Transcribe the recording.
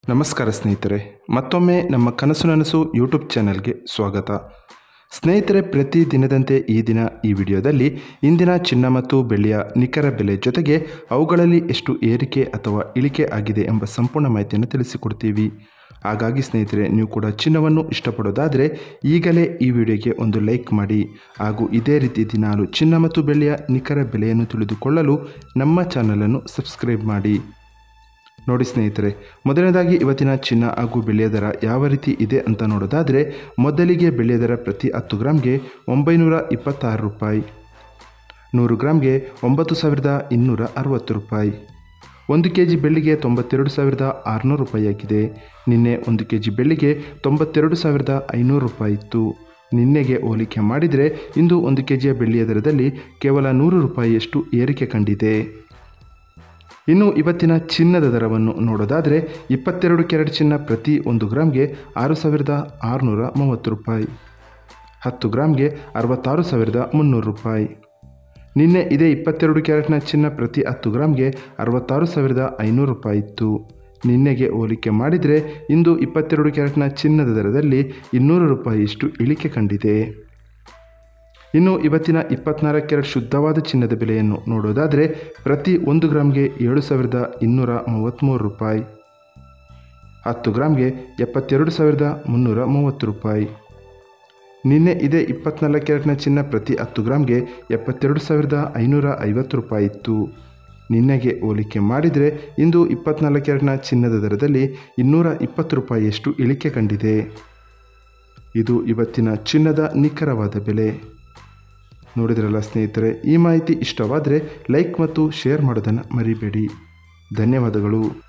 ನಮಸ್ಕಾರ ಸ್ನೇಹಿತರೆ ಮತ್ತೊಮ್ಮೆ ನಮ್ಮ ಕನಸು ನನಸು ಯೂಟ್ಯೂಬ್ ಚಾನೆಲ್ಗೆ ಸ್ವಾಗತ ಸ್ನೇಹಿತರೆ ಪ್ರತಿ ದಿನದಂತೆ ಈ ದಿನ ಈ ವಿಡಿಯೋದಲ್ಲಿ ಇಂದಿನ ಚಿನ್ನ ಮತ್ತು ಬೆಳ್ಳಿಯ ನಿಖರ ಬೆಲೆ ಜೊತೆಗೆ ಅವುಗಳಲ್ಲಿ ಎಷ್ಟು ಏರಿಕೆ ಅಥವಾ ಇಳಿಕೆ ಆಗಿದೆ ಎಂಬ ಸಂಪೂರ್ಣ ಮಾಹಿತಿಯನ್ನು ತಿಳಿಸಿಕೊಡ್ತೀವಿ ಹಾಗಾಗಿ ಸ್ನೇಹಿತರೆ ನೀವು ಕೂಡ ಚಿನ್ನವನ್ನು ಇಷ್ಟಪಡೋದಾದರೆ ಈಗಲೇ ಈ ವಿಡಿಯೋಗೆ ಒಂದು ಲೈಕ್ ಮಾಡಿ ಹಾಗೂ ಇದೇ ರೀತಿ ದಿನಾಲು ಚಿನ್ನ ಮತ್ತು ಬೆಳ್ಳಿಯ ನಿಖರ ಬೆಲೆಯನ್ನು ತಿಳಿದುಕೊಳ್ಳಲು ನಮ್ಮ ಚಾನಲನ್ನು ಸಬ್ಸ್ಕ್ರೈಬ್ ಮಾಡಿ ನೋಡಿ ಸ್ನೇಹಿತರೆ ಮೊದಲನೇದಾಗಿ ಇವತ್ತಿನ ಚಿನ್ನ ಹಾಗೂ ಬೆಳ್ಳಿಯ ದರ ಯಾವ ರೀತಿ ಇದೆ ಅಂತ ನೋಡೋದಾದರೆ ಮೊದಲಿಗೆ ಬೆಳ್ಳಿಯ ದರ ಪ್ರತಿ ಹತ್ತು ಗ್ರಾಮ್ಗೆ ಒಂಬೈನೂರ ಇಪ್ಪತ್ತಾರು ರೂಪಾಯಿ ನೂರು ಗ್ರಾಮ್ಗೆ ಒಂಬತ್ತು ಸಾವಿರದ ಇನ್ನೂರ ಅರವತ್ತು ರೂಪಾಯಿ ಒಂದು ಕೆ ಜಿ ಬೆಳ್ಳಿಗೆ ತೊಂಬತ್ತೆರಡು ಸಾವಿರದ ಆರುನೂರು ರೂಪಾಯಿ ಆಗಿದೆ ನಿನ್ನೆ ಒಂದು ಕೆ ಜಿ ಬೆಳ್ಳಿಗೆ ತೊಂಬತ್ತೆರಡು ಸಾವಿರದ ಐನೂರು ರೂಪಾಯಿ ಇತ್ತು ನಿನ್ನೆಗೆ ಹೋಲಿಕೆ ಮಾಡಿದರೆ ಇಂದು ಒಂದು ಕೆ ಜಿಯ ಬೆಳ್ಳಿಯ ದರದಲ್ಲಿ ಕೇವಲ ನೂರು ರೂಪಾಯಿಯಷ್ಟು ಏರಿಕೆ ಕಂಡಿದೆ ಇನ್ನು ಇವತ್ತಿನ ಚಿನ್ನದ ದರವನ್ನು ನೋಡೋದಾದರೆ ಇಪ್ಪತ್ತೆರಡು ಕ್ಯಾರೆಟ್ ಚಿನ್ನ ಪ್ರತಿ ಒಂದು ಗ್ರಾಮ್ಗೆ ಆರು ಸಾವಿರದ ಆರುನೂರ ಮೂವತ್ತು ರೂಪಾಯಿ ಹತ್ತು ಗ್ರಾಮ್ಗೆ ಅರವತ್ತಾರು ಸಾವಿರದ ಮುನ್ನೂರು ರೂಪಾಯಿ ನಿನ್ನೆ ಇದೇ ಇಪ್ಪತ್ತೆರಡು ಕ್ಯಾರೆಟ್ನ ಚಿನ್ನ ಪ್ರತಿ ಹತ್ತು ಗ್ರಾಮ್ಗೆ ಅರವತ್ತಾರು ಸಾವಿರದ ಐನೂರು ರೂಪಾಯಿ ಇತ್ತು ನಿನ್ನೆಗೆ ಹೋಲಿಕೆ ಮಾಡಿದರೆ ಇಂದು ಇಪ್ಪತ್ತೆರಡು ಕ್ಯಾರೆಟ್ನ ಚಿನ್ನದ ದರದಲ್ಲಿ ಇನ್ನೂರು ರೂಪಾಯಿಯಷ್ಟು ಇಳಿಕೆ ಕಂಡಿದೆ ಇನ್ನು ಇವತ್ತಿನ ಇಪ್ಪತ್ನಾಲ್ಕು ಕ್ಯಾರೆಟ್ ಶುದ್ಧವಾದ ಚಿನ್ನದ ಬೆಲೆಯನ್ನು ನೋಡೋದಾದರೆ ಪ್ರತಿ ಒಂದು ಗ್ರಾಮ್ಗೆ ಏಳು ಸಾವಿರದ ಇನ್ನೂರ ಮೂವತ್ತ್ಮೂರು ರೂಪಾಯಿ ಹತ್ತು ಗ್ರಾಮ್ಗೆ ಎಪ್ಪತ್ತೆರಡು ಸಾವಿರದ ಮುನ್ನೂರ ಮೂವತ್ತು ರೂಪಾಯಿ ನಿನ್ನೆ ಇದೇ ಇಪ್ಪತ್ನಾಲ್ಕು ಕ್ಯಾರೆಟ್ನ ಚಿನ್ನ ಪ್ರತಿ ಹತ್ತು ಗ್ರಾಮ್ಗೆ ಎಪ್ಪತ್ತೆರಡು ಸಾವಿರದ ಐನೂರ ಐವತ್ತು ರೂಪಾಯಿ ಇತ್ತು ನಿನ್ನೆಗೆ ಹೋಲಿಕೆ ಮಾಡಿದರೆ ಇಂದು ಇಪ್ಪತ್ನಾಲ್ಕು ಕ್ಯಾರೆಟ್ನ ಚಿನ್ನದ ದರದಲ್ಲಿ ಇನ್ನೂರ ಇಪ್ಪತ್ತು ರೂಪಾಯಿಯಷ್ಟು ಇಳಿಕೆ ಕಂಡಿದೆ ಇದು ಇವತ್ತಿನ ಚಿನ್ನದ ನಿಖರವಾದ ಬೆಲೆ ನೋಡಿದ್ರಲ್ಲ ಸ್ನೇಹಿತರೆ ಈ ಮಾಹಿತಿ ಇಷ್ಟವಾದರೆ ಲೈಕ್ ಮತ್ತು ಶೇರ್ ಮಾಡೋದನ್ನು ಮರಿಬೇಡಿ ಧನ್ಯವಾದಗಳು